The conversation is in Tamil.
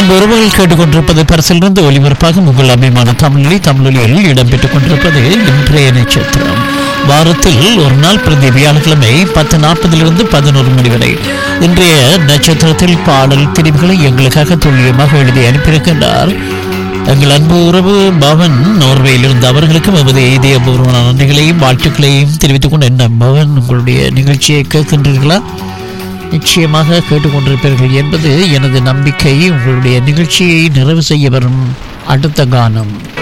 அன்பு உறவுகள் கேட்டுக்கொண்டிருப்பது பரிசிலிருந்து ஒலிபரப்பாக உங்கள் அபிமான தமிழொலி தமிழொலியில் இடம்பெற்றுக் கொண்டிருப்பது இன்றைய நட்சத்திரம் வாரத்தில் ஒரு நாள் பிரதி வியாழக்கிழமை பத்து நாற்பதிலிருந்து பதினோரு மணி வரை இன்றைய நட்சத்திரத்தில் பாடல் பிரிவுகளை எங்களுக்காக துல்லியமாக எழுதி அனுப்பியிருக்கின்றார் எங்கள் அன்பு உறவு பவன் நோர்வேயிலிருந்து அவர்களுக்கு எமது இதயபூர்வமான நன்றிகளையும் வாழ்த்துக்களையும் தெரிவித்துக் கொண்டு என்ன பவன் உங்களுடைய நிகழ்ச்சியை கேட்கின்றீர்களா நிச்சயமாக கேட்டுக்கொண்டிருப்பீர்கள் என்பது எனது நம்பிக்கை உங்களுடைய நிகழ்ச்சியை நிறைவு செய்ய வரும் அடுத்த கானம்